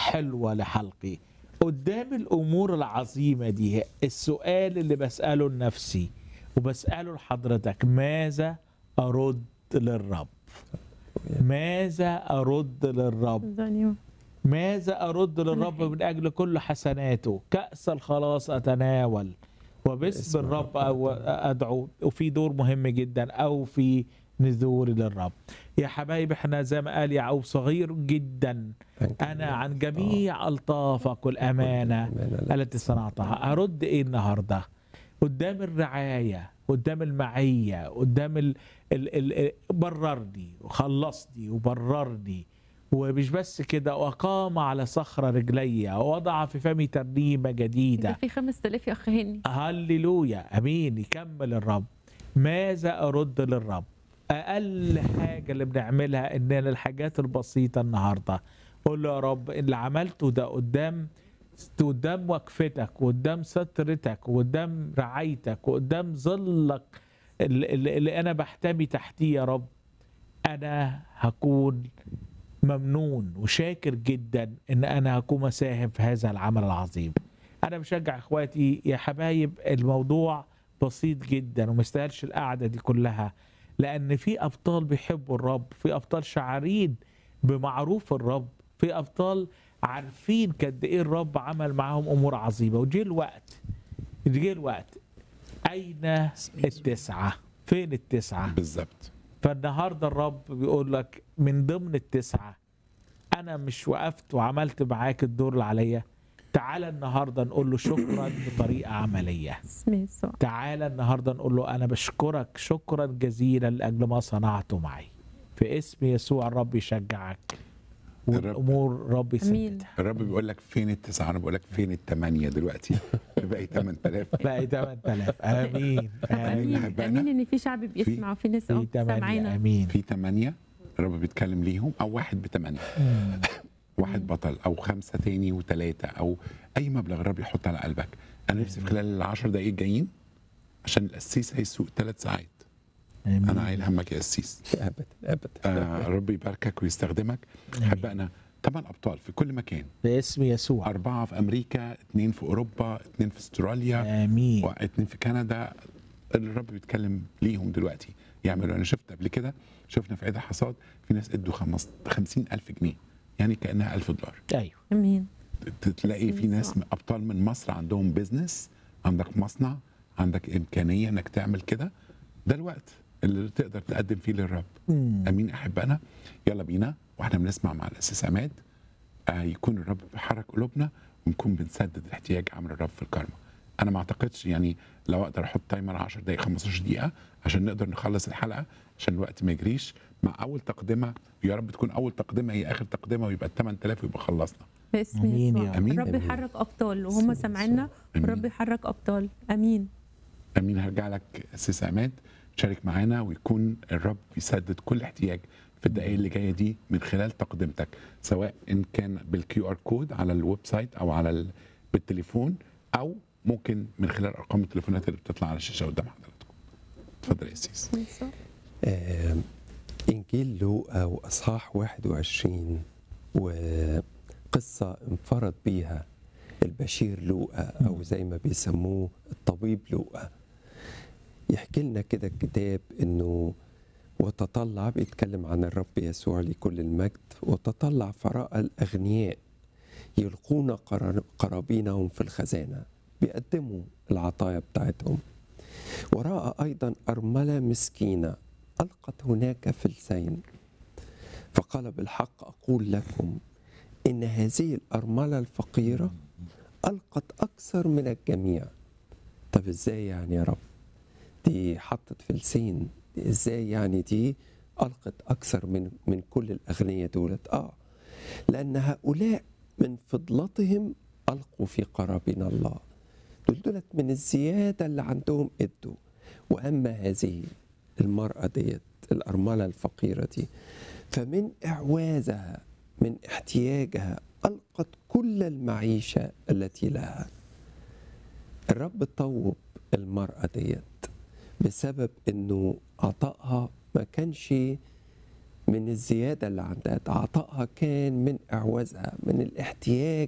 حلوة لحلقي قدام الأمور العظيمة دي السؤال اللي بسأله لنفسي وبسأله لحضرتك ماذا أرد للرب ماذا أرد للرب دانيو ماذا أرد للرب من أجل كل حسناته كأس الخلاص أتناول وباسم الرب أو أدعو وفي دور مهم جدا أو في نذوري للرب يا حبايبي احنا زي ما قال يعقوب صغير جدا أنا عن جميع ألطافك والأمانة التي صنعتها أرد إيه النهاردة قدام الرعاية قدام المعية قدام ال... ال... ال... بررني وخلصني وبررني ومش بس كده وقام على صخرة رجلي ووضع في فمي ترنيمة جديدة ده في 5000 يا اخ هاني هللويا امين يكمل الرب ماذا ارد للرب اقل حاجه اللي بنعملها اننا الحاجات البسيطه النهارده قول له يا رب اللي عملته ده قدام قدام وقفتك وقدام سترتك وقدام رعايتك وقدام ظلك اللي, اللي اللي انا بحتمي تحتيه يا رب انا هكون ممنون وشاكر جدا ان انا هكون مساهم في هذا العمل العظيم انا بشجع اخواتي يا حبايب الموضوع بسيط جدا وما يستاهلش القعده دي كلها لان في ابطال بيحبوا الرب في ابطال شعارين بمعروف الرب في ابطال عارفين قد ايه الرب عمل معاهم امور عظيمه وجه الوقت جه الوقت اين التسعه فين التسعه بالظبط فالنهارده الرب بيقول لك من ضمن التسعه انا مش وقفت وعملت معاك الدور اللي عليا تعالى النهارده نقول له شكرا بطريقه عمليه اسم يسوع تعالى النهارده نقول له انا بشكرك شكرا جزيلا لاجل ما صنعته معي في اسم يسوع الرب يشجعك والامور رب امين يسددها الرب بيقول لك فين التسعه انا بقول لك فين الثمانيه دلوقتي باقي 8000 بقى 8000 امين امين اللي حبانا. امين ان في شعب بيسمع وفي ناس في اه 8 سامعينا امين في ثمانيه الرب بيتكلم ليهم او واحد بثمانيه مم. واحد بطل او خمسه تاني وثلاثه او اي مبلغ الرب يحط على قلبك انا نفسي في خلال العشر دقائق جايين عشان القسيس هيسوق ثلاث ساعات امين انا عايل همك يا قسيس ابدا ابدا آه الرب يباركك ويستخدمك حبقنا ثمان ابطال في كل مكان في اسم يسوع اربعه في امريكا اثنين في اوروبا اثنين في استراليا امين واثنين في كندا الرب بيتكلم ليهم دلوقتي يعملوا انا شفت قبل كده شفنا في عيد الحصاد في ناس ادوا خمس- 50000 جنيه يعني كانها 1000 دولار ايوه امين ت- تلاقي في ناس بالظبط. ابطال من مصر عندهم بيزنس عندك مصنع عندك امكانيه انك تعمل كده ده الوقت اللي تقدر تقدم فيه للرب مم. امين احبائنا يلا بينا واحنا بنسمع مع الاساس عماد آه يكون الرب بيحرك قلوبنا ونكون بنسدد احتياج عمل الرب في الكرمه انا ما اعتقدش يعني لو اقدر احط تايمر 10 دقائق 15 دقيقه عشان نقدر نخلص الحلقه عشان الوقت ما يجريش مع اول تقدمه يا رب تكون اول تقدمه هي اخر تقدمه ويبقى ال 8000 ويبقى خلصنا باسم أمين يا يسوع رب. أمين. الرب يحرك ابطال وهم أمين. سامعينا أمين. الرب يحرك ابطال امين امين هرجع لك سيس عماد شارك معانا ويكون الرب يسدد كل احتياج في الدقائق اللي جايه دي من خلال تقدمتك سواء ان كان بالكيو ار كود على الويب سايت او على ال... بالتليفون او ممكن من خلال ارقام التليفونات اللي بتطلع على الشاشه قدام حضراتكم اتفضل يا سيس باسم يسوع آم، إنجيل لوقا وأصحاح 21 وقصة انفرد بيها البشير لوقا أو زي ما بيسموه الطبيب لوقا يحكي لنا كده الكتاب إنه وتطلع بيتكلم عن الرب يسوع لكل المجد وتطلع فرأى الأغنياء يلقون قرار- قرابينهم في الخزانة بيقدموا العطايا بتاعتهم ورأى أيضا أرملة مسكينة ألقت هناك فلسين فقال بالحق أقول لكم إن هذه الأرملة الفقيرة ألقت أكثر من الجميع طب إزاي يعني يا رب دي حطت فلسين دي إزاي يعني دي ألقت أكثر من من كل الأغنياء دولت آه لأن هؤلاء من فضلتهم ألقوا في قرابين الله دول دولت من الزيادة اللي عندهم ادوا وأما هذه المرأة ديت الأرملة الفقيرة دي فمن إعوازها من احتياجها ألقت كل المعيشة التي لها الرب طوب المرأة ديت بسبب انه عطائها ما كانش من الزيادة اللي عندها ده عطائها كان من إعوازها من الاحتياج